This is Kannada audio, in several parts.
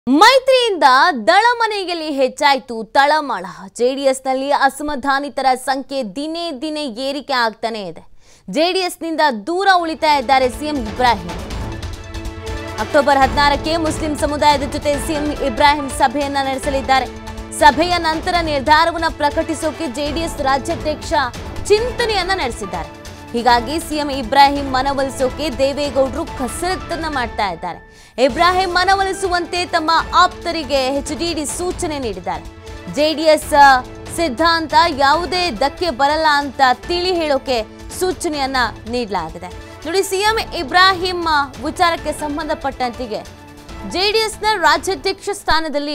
ಮೈತ್ರಿಯಿಂದ ದಳಮನೆಯಲ್ಲಿ ಹೆಚ್ಚಾಯಿತು ತಳಮಳ ಜೆಡಿಎಸ್ನಲ್ಲಿ ಅಸಮಾಧಾನಿತರ ಸಂಖ್ಯೆ ದಿನೇ ದಿನೇ ಏರಿಕೆ ಆಗ್ತಾನೆ ಇದೆ ಜೆಡಿಎಸ್ನಿಂದ ದೂರ ಉಳಿತಾ ಇದ್ದಾರೆ ಸಿಎಂ ಇಬ್ರಾಹಿಂ ಅಕ್ಟೋಬರ್ ಹದಿನಾರಕ್ಕೆ ಮುಸ್ಲಿಂ ಸಮುದಾಯದ ಜೊತೆ ಸಿಎಂ ಇಬ್ರಾಹಿಂ ಸಭೆಯನ್ನ ನಡೆಸಲಿದ್ದಾರೆ ಸಭೆಯ ನಂತರ ನಿರ್ಧಾರವನ್ನು ಪ್ರಕಟಿಸೋಕೆ ಜೆಡಿಎಸ್ ರಾಜ್ಯಾಧ್ಯಕ್ಷ ಚಿಂತನೆಯನ್ನ ನಡೆಸಿದ್ದಾರೆ ಹೀಗಾಗಿ ಸಿಎಂ ಇಬ್ರಾಹಿಂ ಮನವೊಲಿಸೋಕೆ ದೇವೇಗೌಡರು ಕಸರತ್ತನ್ನ ಮಾಡ್ತಾ ಇದ್ದಾರೆ ಇಬ್ರಾಹಿಂ ಮನವೊಲಿಸುವಂತೆ ತಮ್ಮ ಆಪ್ತರಿಗೆ ಎಚ್ಡಿಡಿ ಸೂಚನೆ ನೀಡಿದ್ದಾರೆ ಜೆಡಿಎಸ್ ಸಿದ್ಧಾಂತ ಯಾವುದೇ ಧಕ್ಕೆ ಬರಲ್ಲ ಅಂತ ತಿಳಿ ಹೇಳೋಕೆ ಸೂಚನೆಯನ್ನ ನೀಡಲಾಗಿದೆ ನೋಡಿ ಸಿಎಂ ಇಬ್ರಾಹಿಂ ವಿಚಾರಕ್ಕೆ ಸಂಬಂಧಪಟ್ಟಂತಿಗೆ ಜೆಡಿಎಸ್ನ ರಾಜ್ಯಾಧ್ಯಕ್ಷ ಸ್ಥಾನದಲ್ಲಿ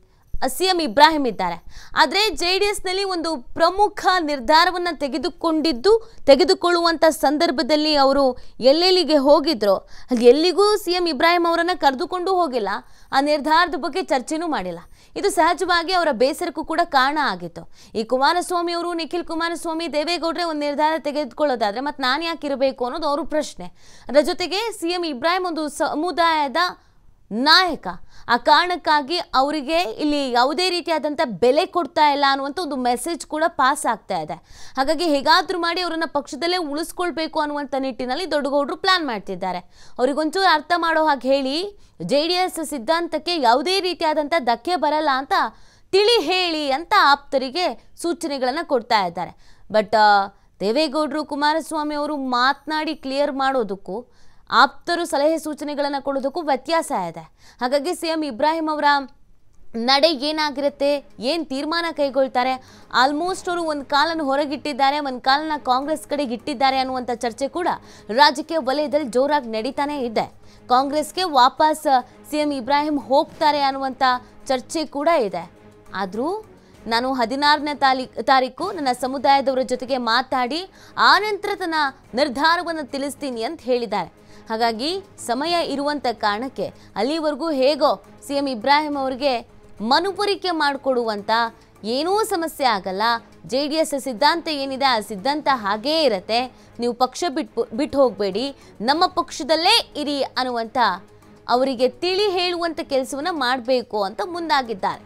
ಸಿಎಂ ಇಬ್ರಾಹಿಂ ಇದ್ದಾರೆ ಆದರೆ ಜೆ ಡಿ ಎಸ್ನಲ್ಲಿ ಒಂದು ಪ್ರಮುಖ ನಿರ್ಧಾರವನ್ನು ತೆಗೆದುಕೊಂಡಿದ್ದು ತೆಗೆದುಕೊಳ್ಳುವಂಥ ಸಂದರ್ಭದಲ್ಲಿ ಅವರು ಎಲ್ಲೆಲ್ಲಿಗೆ ಹೋಗಿದ್ರೋ ಅಲ್ಲಿ ಎಲ್ಲಿಗೂ ಸಿ ಎಂ ಇಬ್ರಾಹಿಂ ಅವರನ್ನು ಕರೆದುಕೊಂಡು ಹೋಗಿಲ್ಲ ಆ ನಿರ್ಧಾರದ ಬಗ್ಗೆ ಚರ್ಚೆನೂ ಮಾಡಿಲ್ಲ ಇದು ಸಹಜವಾಗಿ ಅವರ ಬೇಸರಕ್ಕೂ ಕೂಡ ಕಾರಣ ಆಗಿತ್ತು ಈ ಕುಮಾರಸ್ವಾಮಿ ಅವರು ನಿಖಿಲ್ ಕುಮಾರಸ್ವಾಮಿ ದೇವೇಗೌಡ್ರೆ ಒಂದು ನಿರ್ಧಾರ ತೆಗೆದುಕೊಳ್ಳೋದಾದ್ರೆ ಮತ್ತೆ ನಾನು ಯಾಕೆ ಇರಬೇಕು ಅನ್ನೋದು ಅವ್ರ ಪ್ರಶ್ನೆ ಅದರ ಜೊತೆಗೆ ಸಿ ಎಂ ಇಬ್ರಾಹಿಂ ಒಂದು ಸಮುದಾಯದ ನಾಯಕ ಆ ಕಾರಣಕ್ಕಾಗಿ ಅವರಿಗೆ ಇಲ್ಲಿ ಯಾವುದೇ ರೀತಿಯಾದಂಥ ಬೆಲೆ ಕೊಡ್ತಾ ಇಲ್ಲ ಅನ್ನುವಂಥ ಒಂದು ಮೆಸೇಜ್ ಕೂಡ ಪಾಸ್ ಆಗ್ತಾ ಇದೆ ಹಾಗಾಗಿ ಹೇಗಾದರೂ ಮಾಡಿ ಅವರನ್ನು ಪಕ್ಷದಲ್ಲೇ ಉಳಿಸ್ಕೊಳ್ಬೇಕು ಅನ್ನುವಂಥ ನಿಟ್ಟಿನಲ್ಲಿ ದೊಡ್ಡಗೌಡರು ಪ್ಲಾನ್ ಮಾಡ್ತಿದ್ದಾರೆ ಅವರಿಗೊಂಚೂರು ಅರ್ಥ ಮಾಡೋ ಹಾಗೆ ಹೇಳಿ ಜೆ ಡಿ ಎಸ್ ಸಿದ್ಧಾಂತಕ್ಕೆ ಯಾವುದೇ ರೀತಿಯಾದಂಥ ಧಕ್ಕೆ ಬರಲ್ಲ ಅಂತ ತಿಳಿ ಹೇಳಿ ಅಂತ ಆಪ್ತರಿಗೆ ಸೂಚನೆಗಳನ್ನು ಕೊಡ್ತಾ ಇದ್ದಾರೆ ಬಟ್ ದೇವೇಗೌಡರು ಕುಮಾರಸ್ವಾಮಿ ಅವರು ಮಾತನಾಡಿ ಕ್ಲಿಯರ್ ಮಾಡೋದಕ್ಕೂ ಆಪ್ತರು ಸಲಹೆ ಸೂಚನೆಗಳನ್ನು ಕೊಡೋದಕ್ಕೂ ವ್ಯತ್ಯಾಸ ಇದೆ ಹಾಗಾಗಿ ಸಿ ಎಂ ಇಬ್ರಾಹಿಂ ಅವರ ನಡೆ ಏನಾಗಿರುತ್ತೆ ಏನು ತೀರ್ಮಾನ ಕೈಗೊಳ್ತಾರೆ ಆಲ್ಮೋಸ್ಟ್ ಅವರು ಒಂದು ಕಾಲನ್ನು ಹೊರಗಿಟ್ಟಿದ್ದಾರೆ ಒಂದು ಕಾಲನ್ನ ಕಾಂಗ್ರೆಸ್ ಕಡೆಗೆ ಇಟ್ಟಿದ್ದಾರೆ ಅನ್ನುವಂಥ ಚರ್ಚೆ ಕೂಡ ರಾಜಕೀಯ ವಲಯದಲ್ಲಿ ಜೋರಾಗಿ ನಡೀತಾನೆ ಇದೆ ಕಾಂಗ್ರೆಸ್ಗೆ ವಾಪಸ್ ಸಿ ಎಂ ಇಬ್ರಾಹಿಂ ಹೋಗ್ತಾರೆ ಅನ್ನುವಂಥ ಚರ್ಚೆ ಕೂಡ ಇದೆ ಆದರೂ ನಾನು ಹದಿನಾರನೇ ತಾರೀ ತಾರೀಕು ನನ್ನ ಸಮುದಾಯದವರ ಜೊತೆಗೆ ಮಾತಾಡಿ ಆನಂತರ ತನ್ನ ನಿರ್ಧಾರವನ್ನು ತಿಳಿಸ್ತೀನಿ ಅಂತ ಹೇಳಿದ್ದಾರೆ ಹಾಗಾಗಿ ಸಮಯ ಇರುವಂಥ ಕಾರಣಕ್ಕೆ ಅಲ್ಲಿವರೆಗೂ ಹೇಗೋ ಸಿ ಎಂ ಇಬ್ರಾಹಿಂ ಅವರಿಗೆ ಮನುಪುರಿಕೆ ಮಾಡಿಕೊಡುವಂಥ ಏನೂ ಸಮಸ್ಯೆ ಆಗಲ್ಲ ಜೆ ಡಿ ಎಸ್ ಸಿದ್ಧಾಂತ ಏನಿದೆ ಆ ಸಿದ್ಧಾಂತ ಹಾಗೇ ಇರತ್ತೆ ನೀವು ಪಕ್ಷ ಬಿಟ್ಟು ಬಿಟ್ಟು ಹೋಗಬೇಡಿ ನಮ್ಮ ಪಕ್ಷದಲ್ಲೇ ಇರಿ ಅನ್ನುವಂಥ ಅವರಿಗೆ ತಿಳಿ ಹೇಳುವಂಥ ಕೆಲಸವನ್ನು ಮಾಡಬೇಕು ಅಂತ ಮುಂದಾಗಿದ್ದಾರೆ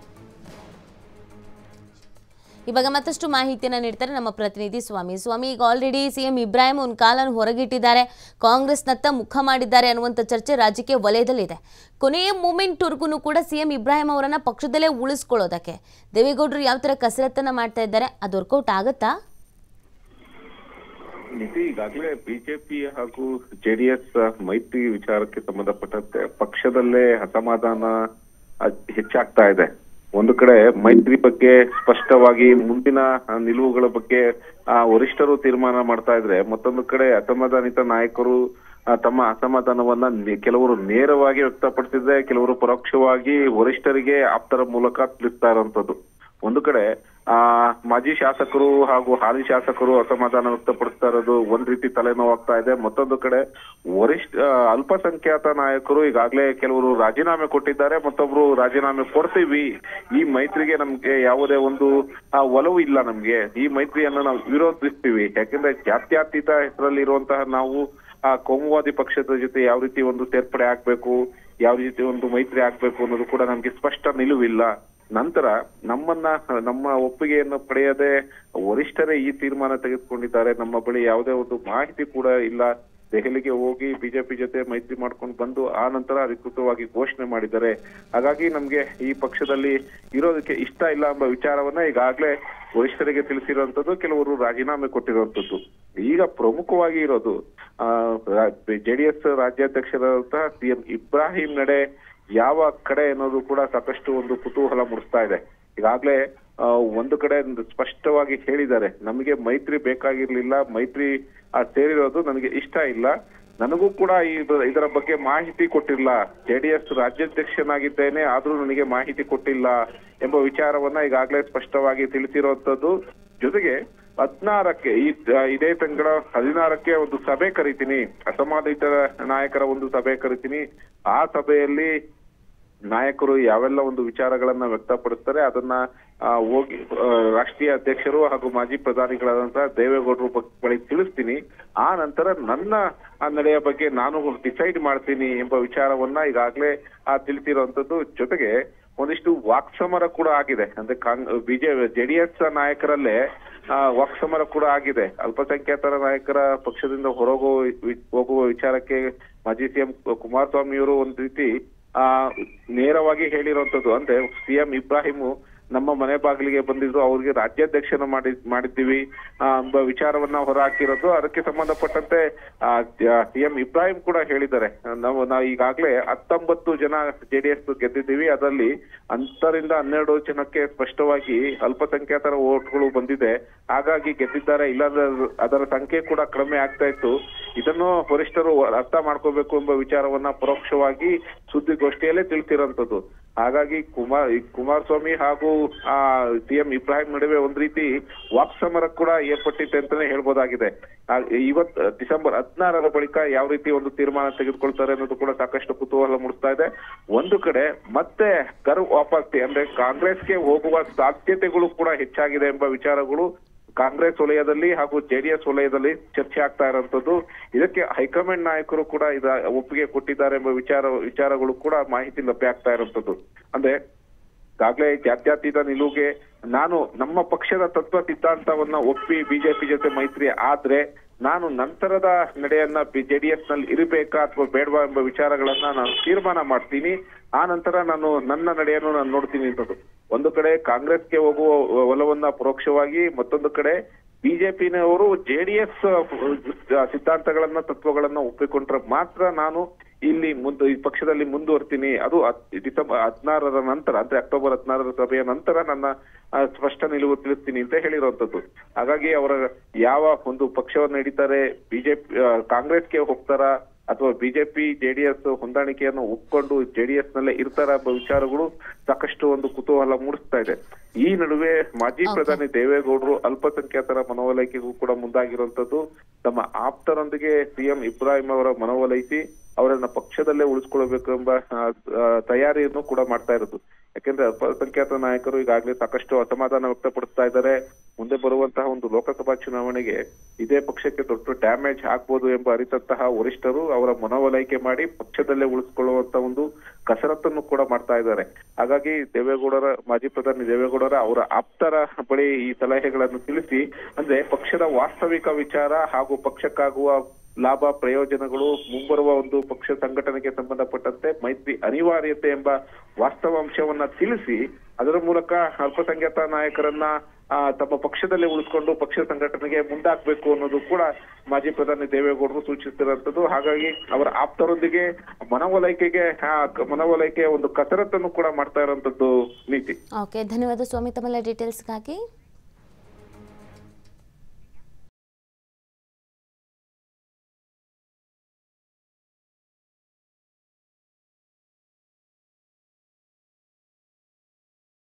ಇವಾಗ ಮತ್ತಷ್ಟು ಮಾಹಿತಿಯನ್ನು ನೀಡ್ತಾರೆ ನಮ್ಮ ಪ್ರತಿನಿಧಿ ಸ್ವಾಮಿ ಸ್ವಾಮಿ ಈಗ ಆಲ್ರೆಡಿ ಸಿಎಂ ಇಬ್ರಾಹಿಂ ಒಂದು ಕಾಲನ್ನು ಹೊರಗಿಟ್ಟಿದ್ದಾರೆ ಕಾಂಗ್ರೆಸ್ನತ್ತ ಮುಖ ಮಾಡಿದ್ದಾರೆ ಅನ್ನುವಂಥ ಚರ್ಚೆ ರಾಜಕೀಯ ವಲಯದಲ್ಲಿದೆ ಕೊನೆಯ ಮೂಮೆಂಟ್ವರೆಗೂ ಕೂಡ ಸಿಎಂ ಇಬ್ರಾಹಿಂ ಅವರನ್ನ ಪಕ್ಷದಲ್ಲೇ ಉಳಿಸ್ಕೊಳ್ಳೋದಕ್ಕೆ ದೇವೇಗೌಡರು ಯಾವ ಥರ ಕಸರತ್ತನ್ನ ಮಾಡ್ತಾ ಇದ್ದಾರೆ ಅದು ವರ್ಕೌಟ್ ಆಗುತ್ತಾ ನಿಧಿ ಈಗಾಗಲೇ ಬಿಜೆಪಿ ಹಾಗೂ ಜೆಡಿಎಸ್ ಮೈತ್ರಿ ವಿಚಾರಕ್ಕೆ ಸಂಬಂಧಪಟ್ಟಂತೆ ಪಕ್ಷದಲ್ಲೇ ಅಸಮಾಧಾನ ಅ- ಹೆಚ್ಚಾಗ್ತಾ ಇದೆ ಒಂದು ಕಡೆ ಮೈತ್ರಿ ಬಗ್ಗೆ ಸ್ಪಷ್ಟವಾಗಿ ಮುಂದಿನ ಆ, ನಿಲುವುಗಳ ಬಗ್ಗೆ ಆ ವರಿಷ್ಠರು ತೀರ್ಮಾನ ಮಾಡ್ತಾ ಇದ್ರೆ ಮತ್ತೊಂದು ಕಡೆ ಅಸಮಾಧಾನಿತ ನಾಯಕರು ಆ, ತಮ್ಮ ಅಸಮಾಧಾನವನ್ನ ನೆ- ಕೆಲವರು ನೇರವಾಗಿ ವ್ಯಕ್ತಪಡಿಸಿದ್ರೆ ಕೆಲವರು ಪರೋಕ್ಷವಾಗಿ ವರಿಷ್ಠರಿಗೆ ಆಪ್ತರ ಮೂಲಕ ತಿಳಿಸ್ತಾ ಇರುವಂತದ್ದು ಒಂದು ಕಡೆ ಆ ಮಾಜಿ ಶಾಸಕರು ಹಾಗೂ ಹಾಲಿ ಶಾಸಕರು ಅಸಮಾಧಾನ ವ್ಯಕ್ತಪಡಿಸ್ತಾ ಇರೋದು ಒಂದ್ ರೀತಿ ತಲೆನೋವಾಗ್ತಾ ಇದೆ ಮತ್ತೊಂದು ಕಡೆ ವರಿಷ್ಠ ಆ, ಅಲ್ಪಸಂಖ್ಯಾತ ನಾಯಕರು ಈಗಾಗಲೇ ಕೆಲವರು ರಾಜೀನಾಮೆ ಕೊಟ್ಟಿದ್ದಾರೆ ಮತ್ತೊಬ್ರು ರಾಜೀನಾಮೆ ಕೊಡ್ತೀವಿ ಈ ಮೈತ್ರಿಗೆ ನಮ್ಗೆ ಯಾವುದೇ ಒಂದು ಆ, ಒಲವು ಇಲ್ಲ ನಮ್ಗೆ ಈ ಮೈತ್ರಿಯನ್ನ ನಾವು ವಿರೋಧಿಸ್ತೀವಿ ಯಾಕೆಂದ್ರೆ ಜಾತ್ಯತೀತ ಹೆಸರಲ್ಲಿ ಇರುವಂತಹ ನಾವು ಆ ಕೋಮುವಾದಿ ಪಕ್ಷದ ಜೊತೆ ಯಾವ ರೀತಿ ಒಂದು ಸೇರ್ಪಡೆ ಆಗ್ಬೇಕು ಯಾವ ರೀತಿ ಒಂದು ಮೈತ್ರಿ ಆಗ್ಬೇಕು ಅನ್ನೋದು ಕೂಡ ನಮ್ಗೆ ಸ್ಪಷ್ಟ ನಿಲುವಿಲ್ಲ ನಂತರ ನಮ್ಮನ್ನ ನಮ್ಮ ಒಪ್ಪಿಗೆಯನ್ನು ಪಡೆಯದೆ ವರಿಷ್ಠರೇ ಈ ತೀರ್ಮಾನ ತೆಗೆದುಕೊಂಡಿದ್ದಾರೆ ನಮ್ಮ ಬಳಿ ಯಾವುದೇ ಒಂದು ಮಾಹಿತಿ ಕೂಡ ಇಲ್ಲ ದೆಹಲಿಗೆ ಹೋಗಿ ಬಿಜೆಪಿ ಜೊತೆ ಮೈತ್ರಿ ಮಾಡ್ಕೊಂಡು ಬಂದು ಆ ನಂತರ ಅಧಿಕೃತವಾಗಿ ಘೋಷಣೆ ಮಾಡಿದ್ದಾರೆ ಹಾಗಾಗಿ ನಮ್ಗೆ ಈ ಪಕ್ಷದಲ್ಲಿ ಇರೋದಕ್ಕೆ ಇಷ್ಟ ಇಲ್ಲ ಎಂಬ ವಿಚಾರವನ್ನ ಈಗಾಗಲೇ ವರಿಷ್ಠರಿಗೆ ತಿಳಿಸಿರುವಂತದ್ದು ಕೆಲವರು ರಾಜೀನಾಮೆ ಕೊಟ್ಟಿರುವಂತದ್ದು ಈಗ ಪ್ರಮುಖವಾಗಿ ಇರೋದು ಆ ಜೆಡಿಎಸ್ ರಾಜ್ಯಾಧ್ಯಕ್ಷರಾದಂತಹ ಸಿಎಂ ಇಬ್ರಾಹಿಂ ನಡೆ ಯಾವ ಕಡೆ ಅನ್ನೋದು ಕೂಡ ಸಾಕಷ್ಟು ಒಂದು ಕುತೂಹಲ ಮೂಡಿಸ್ತಾ ಇದೆ ಈಗಾಗ್ಲೇ ಆ, ಒಂದು ಕಡೆ ಒಂದು ಸ್ಪಷ್ಟವಾಗಿ ಹೇಳಿದ್ದಾರೆ ನಮಗೆ ಮೈತ್ರಿ ಬೇಕಾಗಿರ್ಲಿಲ್ಲ ಮೈತ್ರಿ ಆ, ಸೇರಿರೋದು ನನಗೆ ಇಷ್ಟ ಇಲ್ಲ ನನಗೂ ಕೂಡ ಇದು ಇದರ ಬಗ್ಗೆ ಮಾಹಿತಿ ಕೊಟ್ಟಿಲ್ಲ ಜೆಡಿಎಸ್ ರಾಜ್ಯಾಧ್ಯಕ್ಷನಾಗಿದ್ದೇನೆ ಆದ್ರೂ ನನಗೆ ಮಾಹಿತಿ ಕೊಟ್ಟಿಲ್ಲ ಎಂಬ ವಿಚಾರವನ್ನ ಈಗಾಗಲೇ ಸ್ಪಷ್ಟವಾಗಿ ತಿಳಿಸಿರುವಂತದ್ದು ಜೊತೆಗೆ ಹದಿನಾರಕ್ಕೆ ಈ ಇದೇ ತಿಂಗಳ ಹದಿನಾರಕ್ಕೆ ಒಂದು ಸಭೆ ಕರಿತೀನಿ ಅಸಮಾನಿತ ನಾಯಕರ ಒಂದು ಸಭೆ ಕರಿತೀನಿ ಆ ಸಭೆಯಲ್ಲಿ ನಾಯಕರು ಯಾವೆಲ್ಲ ಒಂದು ವಿಚಾರಗಳನ್ನ ವ್ಯಕ್ತಪಡಿಸ್ತಾರೆ ಅದನ್ನ ಆ, ಹೋಗಿ ಆ, ರಾಷ್ಟ್ರೀಯ ಅಧ್ಯಕ್ಷರು ಹಾಗೂ ಮಾಜಿ ಪ್ರಧಾನಿಗಳಾದಂತಹ ದೇವೇಗೌಡರು ಬ- ಬಳಿ ತಿಳಿಸ್ತೀನಿ ಆ ನಂತರ ನನ್ನ ಆ ನಡೆಯ ಬಗ್ಗೆ ನಾನು ಡಿಸೈಡ್ ಮಾಡ್ತೀನಿ ಎಂಬ ವಿಚಾರವನ್ನ ಈಗಾಗಲೇ ಆ ತಿಳಿಸಿರುವಂತದ್ದು ಜೊತೆಗೆ ಒಂದಿಷ್ಟು ವಾಕ್ಸಮರ ಕೂಡ ಆಗಿದೆ ಅಂದ್ರೆ ಕಾಂಗ್ ಬಿಜೆ ಜೆಡಿಎಸ್ ನಾಯಕರಲ್ಲೇ ಆ, ವಾಕ್ಸಮರ ಕೂಡ ಆಗಿದೆ ಅಲ್ಪಸಂಖ್ಯಾತರ ನಾಯಕರ ಪಕ್ಷದಿಂದ ಹೊರಗೋ ವಿ- ಹೋಗುವ ವಿಚಾರಕ್ಕೆ ಮಾಜಿ ಸಿಎಂ ಕುಮಾರಸ್ವಾಮಿಯವರು ಒಂದು ರೀತಿ ಆ ನೇರವಾಗಿ ಹೇಳಿರುವಂತದ್ದು ಅಂದ್ರೆ ಸಿಎಂ ಇಬ್ರಾಹಿಮು ನಮ್ಮ ಮನೆ ಬಾಗಿಲಿಗೆ ಬಂದಿದ್ರು ಅವ್ರಿಗೆ ರಾಜ್ಯಾಧ್ಯಕ್ಷನ ಮಾಡಿ ಮಾಡಿದ್ದೀವಿ ಆ, ಎಂಬ ವಿಚಾರವನ್ನ ಹೊರಹಾಕಿರೋದು ಅದಕ್ಕೆ ಸಂಬಂಧಪಟ್ಟಂತೆ ಸಿಎಂ ಇಬ್ರಾಹಿಂ ಕೂಡ ಹೇಳಿದ್ದಾರೆ ನಾವು ನಾವು ಈಗಾಗಲೇ ಹತ್ತೊಂಬತ್ತು ಜನ ಜೆಡಿಎಸ್ ಗೆದ್ದಿದ್ದೀವಿ ಅದರಲ್ಲಿ ಹತ್ತರಿಂದ ಹನ್ನೆರಡು ಜನಕ್ಕೆ ಸ್ಪಷ್ಟವಾಗಿ ಅಲ್ಪಸಂಖ್ಯಾತರ ಓಟ್ಗಳು ಬಂದಿದೆ ಹಾಗಾಗಿ ಗೆದ್ದಿದ್ದಾರೆ ಇಲ್ಲಾಂದ್ರೆ ಅದರ ಸಂಖ್ಯೆ ಕೂಡ ಕಡಿಮೆ ಆಗ್ತಾ ಇತ್ತು ಇದನ್ನು ವರಿಷ್ಠರು ಅರ್ಥ ಮಾಡ್ಕೋಬೇಕು ಎಂಬ ವಿಚಾರವನ್ನ ಪರೋಕ್ಷವಾಗಿ ಸುದ್ದಿಗೋಷ್ಠಿಯಲ್ಲೇ ತಿಳಿಸಿರೋಂಥದ್ದು ಹಾಗಾಗಿ ಕುಮಾರ್ ಈ ಕುಮಾರಸ್ವಾಮಿ ಹಾಗೂ ಆ ಸಿಎಂ ಇಬ್ರಾಹಿಂ ನಡುವೆ ಒಂದ್ ರೀತಿ ವಾಕ್ಸಮರ ಕೂಡ ಏರ್ಪಟ್ಟಿದೆ ಅಂತಾನೆ ಹೇಳ್ಬೋದಾಗಿದೆ ಆ, ಇವತ್ ಡಿಸೆಂಬರ್ ಹದಿನಾರರ ಬಳಿಕ ಯಾವ ರೀತಿ ಒಂದು ತೀರ್ಮಾನ ತೆಗೆದುಕೊಳ್ತಾರೆ ಅನ್ನೋದು ಕೂಡ ಸಾಕಷ್ಟು ಕುತೂಹಲ ಮೂಡಿಸ್ತಾ ಇದೆ ಒಂದು ಕಡೆ ಮತ್ತೆ ಕರು ವಾಪಸ್ತಿ ಅಂದ್ರೆ ಕಾಂಗ್ರೆಸ್ಗೆ ಹೋಗುವ ಸಾಧ್ಯತೆಗಳು ಕೂಡ ಹೆಚ್ಚಾಗಿದೆ ಎಂಬ ವಿಚಾರಗಳು ಕಾಂಗ್ರೆಸ್ ವಲಯದಲ್ಲಿ ಹಾಗೂ ಜೆಡಿಎಸ್ ವಲಯದಲ್ಲಿ ಚರ್ಚೆ ಆಗ್ತಾ ಇರುವಂತದ್ದು ಇದಕ್ಕೆ ಹೈಕಮಾಂಡ್ ನಾಯಕರು ಕೂಡ ಇದ ಒಪ್ಪಿಗೆ ಕೊಟ್ಟಿದ್ದಾರೆ ಎಂಬ ವಿಚಾರ ವಿಚಾರಗಳು ಕೂಡ ಮಾಹಿತಿ ಲಭ್ಯ ಆಗ್ತಾ ಇರುವಂತದ್ದು ಅಂದ್ರೆ ಈಗಾಗಲೇ ಜಾತ್ಯತೀತ ನಿಲುವಿಗೆ ನಾನು ನಮ್ಮ ಪಕ್ಷದ ತತ್ವ ಸಿದ್ಧಾಂತವನ್ನ ಒಪ್ಪಿ ಬಿಜೆಪಿ ಜೊತೆ ಮೈತ್ರಿ ಆದ್ರೆ ನಾನು ನಂತರದ ನಡೆಯನ್ನ ಜೆಡಿಎಸ್ ನಲ್ಲಿ ಇರಬೇಕಾ ಅಥವಾ ಬೇಡವಾ ಎಂಬ ವಿಚಾರಗಳನ್ನ ನಾನು ತೀರ್ಮಾನ ಮಾಡ್ತೀನಿ ಆ ನಂತರ ನಾನು ನನ್ನ ನಡೆಯನ್ನು ನಾನು ನೋಡ್ತೀನಿ ಅಂತದ್ದು ಒಂದು ಕಡೆ ಕಾಂಗ್ರೆಸ್ಗೆ ಹೋಗುವ ಒಲವನ್ನ ಪರೋಕ್ಷವಾಗಿ ಮತ್ತೊಂದು ಕಡೆ ಬಿಜೆಪಿನವರು ಜೆಡಿಎಸ್ ಸಿದ್ಧಾಂತಗಳನ್ನ ತತ್ವಗಳನ್ನ ಒಪ್ಪಿಕೊಂಡ್ರೆ ಮಾತ್ರ ನಾನು ಇಲ್ಲಿ ಮುಂದೆ ಈ ಪಕ್ಷದಲ್ಲಿ ಮುಂದುವರ್ತೀನಿ ಅದು ಹತ್- ಡಿಸೆಂಬರ್ ಹದಿನಾರರ ನಂತರ ಅಂದ್ರೆ ಅಕ್ಟೋಬರ್ ಹದಿನಾರರ ಸಭೆಯ ನಂತರ ನನ್ನ ಆ, ಸ್ಪಷ್ಟ ನಿಲುವು ತಿಳಿಸ್ತೀನಿ ಅಂತ ಹೇಳಿರುವಂತದ್ದು ಹಾಗಾಗಿ ಅವರ ಯಾವ ಒಂದು ಪಕ್ಷವನ್ನ ಹಿಡಿತಾರೆ ಬಿಜೆಪಿ ಕಾಂಗ್ರೆಸ್ಗೆ ಹೋಗ್ತಾರಾ ಅಥವಾ ಬಿಜೆಪಿ ಜೆಡಿಎಸ್ ಹೊಂದಾಣಿಕೆಯನ್ನು ಒಪ್ಕೊಂಡು ಜೆಡಿಎಸ್ ನಲ್ಲೇ ಇರ್ತಾರ ಎಂಬ ವಿಚಾರಗಳು ಸಾಕಷ್ಟು ಒಂದು ಕುತೂಹಲ ಮೂಡಿಸ್ತಾ ಇದೆ ಈ ನಡುವೆ ಮಾಜಿ Okay. ಪ್ರಧಾನಿ ದೇವೇಗೌಡರು ಅಲ್ಪಸಂಖ್ಯಾತರ ಮನವೊಲೈಕೆಗೂ ಕೂಡ ಮುಂದಾಗಿರುವಂತದ್ದು ತಮ್ಮ ಆಪ್ತರೊಂದಿಗೆ ಸಿಎಂ ಇಬ್ರಾಹಿಂ ಅವರ ಮನವೊಲೈಸಿ ಅವರನ್ನ ಪಕ್ಷದಲ್ಲೇ ಉಳಿಸ್ಕೊಳ್ಬೇಕು ಎಂಬ ಆ, ಆ, ತಯಾರಿಯನ್ನು ಕೂಡ ಮಾಡ್ತಾ ಇರೋದು ಯಾಕೆಂದ್ರೆ ಅಲ್ಪಸಂಖ್ಯಾತ ನಾಯಕರು ಈಗಾಗಲೇ ಸಾಕಷ್ಟು ಅಸಮಾಧಾನ ವ್ಯಕ್ತಪಡಿಸ್ತಾ ಇದ್ದಾರೆ ಮುಂದೆ ಬರುವಂತಹ ಒಂದು ಲೋಕಸಭಾ ಚುನಾವಣೆಗೆ ಇದೇ ಪಕ್ಷಕ್ಕೆ ದೊಡ್ಡ ಡ್ಯಾಮೇಜ್ ಆಗ್ಬೋದು ಎಂಬ ಅರಿತಂತಹ ವರಿಷ್ಠರು ಅವರ ಮನವೊಲೈಕೆ ಮಾಡಿ ಪಕ್ಷದಲ್ಲೇ ಉಳಿಸ್ಕೊಳ್ಳುವಂತ ಒಂದು ಕಸರತ್ತನ್ನು ಕೂಡ ಮಾಡ್ತಾ ಇದ್ದಾರೆ ಹಾಗಾಗಿ ದೇವೇಗೌಡರ ಮಾಜಿ ಪ್ರಧಾನಿ ದೇವೇಗೌಡರ ಅವರ ಆಪ್ತರ ಬಳಿ ಈ ಸಲಹೆಗಳನ್ನು ತಿಳಿಸಿ ಅಂದ್ರೆ ಪಕ್ಷದ ವಾಸ್ತವಿಕ ವಿಚಾರ ಹಾಗೂ ಪಕ್ಷಕ್ಕಾಗುವ ಲಾಭ ಪ್ರಯೋಜನಗಳು ಮುಂಬರುವ ಒಂದು ಪಕ್ಷ ಸಂಘಟನೆಗೆ ಸಂಬಂಧಪಟ್ಟಂತೆ ಮೈತ್ರಿ ಅನಿವಾರ್ಯತೆ ಎಂಬ ವಾಸ್ತವಾಂಶವನ್ನ ತಿಳಿಸಿ ಅದರ ಮೂಲಕ ಅಲ್ಪಸಂಖ್ಯಾತ ನಾಯಕರನ್ನ ಆ, ತಮ್ಮ ಪಕ್ಷದಲ್ಲೇ ಉಳಿಸ್ಕೊಂಡು ಪಕ್ಷ ಸಂಘಟನೆಗೆ ಮುಂದಾಕ್ಬೇಕು ಅನ್ನೋದು ಕೂಡ ಮಾಜಿ ಪ್ರಧಾನಿ ದೇವೇಗೌಡರು ಸೂಚಿಸಿರುವಂತದ್ದು ಹಾಗಾಗಿ ಅವರ ಆಪ್ತರೊಂದಿಗೆ ಮನವೊಲೈಕೆಗೆ ಆ, ಕ- ಮನವೊಲೈಕೆಯ ಒಂದು ಕಸರತ್ತನ್ನು ಕೂಡ ಮಾಡ್ತಾ ಇರುವಂತದ್ದು ನೀತಿ ಓಕೆ ಧನ್ಯವಾದ ಸ್ವಾಮಿ ತಮ್ಮೆಲ್ಲ ಡೀಟೇಲ್ಸ್ಗಾಗಿ